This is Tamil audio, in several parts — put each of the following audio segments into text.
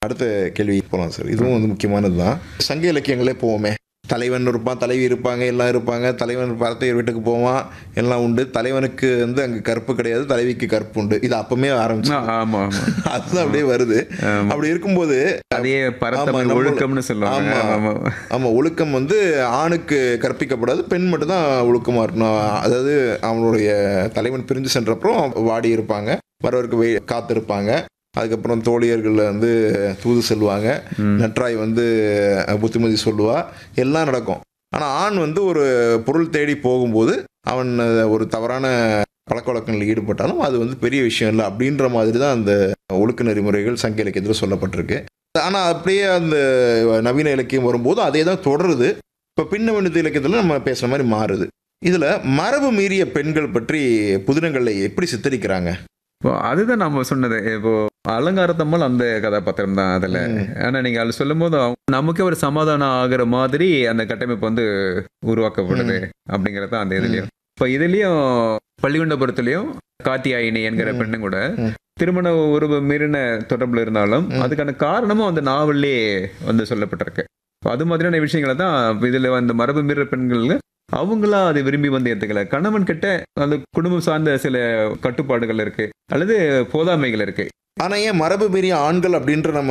அடுத்த கேள்வி போகலாம் சார் இதுவும் வந்து முக்கியமானது தான் சங்க இலக்கியங்களே போவோமே தலைவன் இருப்பான் தலைவி இருப்பாங்க எல்லாம் இருப்பாங்க தலைவன் பரத்தையர் வீட்டுக்கு போவான் எல்லாம் உண்டு தலைவனுக்கு வந்து அங்கே கற்பு கிடையாது தலைவிக்கு கற்பு உண்டு இது அப்பமே ஆரம்பிச்சு ஆ, ஆமா ஆமா அதுதான் அப்படியே வருது அப்படி இருக்கும்போது அதே ஆமா, பரத்தமிழ் நம்ம- ஒழுக்கம்னு சொல்லுவாங்க ஆமா. ஆமா ஆமா ஒழுக்கம் வந்து ஆணுக்கு கற்பிக்கப்படாது பெண் மட்டும் தான் ஒழுக்கமா இருக்கணும் அதாவது அவனுடைய தலைவன் பிரிஞ்சு சென்றப்புறம் வாடி இருப்பாங்க வரவருக்கு வெய் காத்திருப்பாங்க அதுக்கப்புறம் தோழியர்கள் வந்து தூது செல்வாங்க ம். நற்றாய் வந்து அஹ், புத்திமதி சொல்லுவா எல்லாம் நடக்கும் ஆனால் ஆண் வந்து ஒரு பொருள் தேடி போகும்போது அவன் அஹ், ஒரு தவறான பழக்க வழக்கங்களில் ஈடுபட்டாலும் அது வந்து பெரிய விஷயம் இல்லை அப்படின்ற மாதிரி தான் அந்த ஒழுக்க நெறிமுறைகள் சங்க இலக்கியத்தில் சொல்லப்பட்டிருக்கு ஆனால் அப்படியே அந்த நவீன இலக்கியம் வரும்போது அதே தான் தொடருது இப்போ பின்னவனித இலக்கியத்தில் நம்ம பேசுகிற மாதிரி மாறுது இதில் மரபு மீறிய பெண்கள் பற்றி புதினங்களை எப்படி சித்தரிக்கிறாங்க இப்போ அதுதான் நம்ம சொன்னது இப்போ அலங்காரத்தம்மல் அந்த கதாபாத்திரம் தான் அதுல ம். ஆனா நீங்க அது சொல்லும் போது நமக்கே ஒரு சமாதானம் ஆகுற மாதிரி அந்த கட்டமைப்பு வந்து உருவாக்கப்படுது அப்படிங்கறது தான் அந்த இதுலயும் இப்போ இதுலயும் பள்ளிகுண்டபுரத்துலயும் காத்தியாயினி என்கிற ம். பெண்ணு கூட ம். திருமண உறவு மீறின தொடர்புல இருந்தாலும் ம். அதுக்கான காரணமும் அந்த நாவல்லே வந்து சொல்லப்பட்டிருக்கு இப்போ அது மாதிரியான விஷயங்களை தான் இதுல வந்து மரபு மீற பெண்கள் அவங்களா அதை விரும்பி வந்து ஏத்துக்கல கணவன் கிட்ட அந்த குடும்பம் சார்ந்த சில கட்டுப்பாடுகள் இருக்கு அல்லது போதாமைகள் இருக்கு ஆனால் ஏன் மரபு மீறிய ஆண்கள் அப்படின்ற நம்ம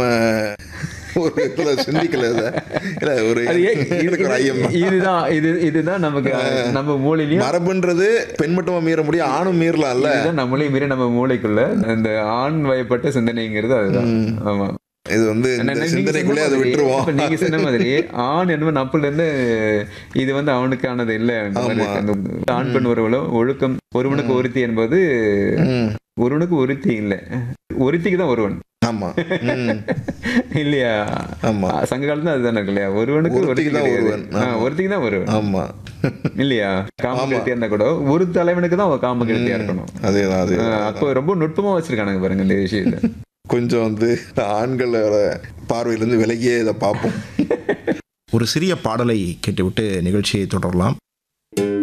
ஒரு இதில் சிந்திக்கல இதை இல்லை ஒரு அது ஏன் எனக்கு ஒரு ஐயம் தான். இதுதான் இது இதுதான் நமக்கு நம்ம மூளையிலயும் மரபுன்றது பெண் மட்டுமா மீற முடியும் ஆணும் மீறலாம்ல இதுதான் நம்மளே மீறி நம்ம மூளைக்குள்ள அந்த ஆண் வயப்பட்ட சிந்தனைங்கிறது அதுதான் ம். ஆமா இது வந்து இந்த நீங்க சிந்தனைக்குள்ளே சொன்ன அதை மாதிரி- விட்டுருவோம் இப்ப நீங்க சொன்ன மாதிரி ஆண் என்னமோ நப்புல இருந்து இது வந்து அவனுக்கானது இல்ல அந்த மாதிரி ஆமா. இருக்கு. அந்த ஆண் பெண் உறவுல ஒழுக்கம் ஒருவனுக்கு ஒருத்தி என்பது ம். ஒருவனுக்கு ஒருத்தி இல்ல ஒருத்திக்கு தான் ஒருவன் ஆமா ம். இல்லையா ஆமா சங்க காலத்துல அதுதானே இருக்கு இல்லையா ஒருவனுக்கு ஒருத்தி ஒருத்திக்கு தான் கிடையாது. ஒருவன். ஆ, ஆமா. ஒருத்திக்கு தான் ஒருவன் ஆமா இல்லையா காம ஆமா. கெழுத்தியா இருந்தா கூட ஒரு தலைவனுக்கு தான் அவன் காம கெழுத்தியா இருக்கணும் அதேதான் ஆ, அதேதான் அப்போ ரொம்ப நுட்பமா வச்சிருக்கானுங்க பாருங்க இந்த விஷயத்தை கொஞ்சம் வந்து ஆண்களோட பார்வையிலிருந்து விலகியே இதை பார்ப்போம் ஒரு சிறிய பாடலை கேட்டுவிட்டு நிகழ்ச்சியை தொடரலாம்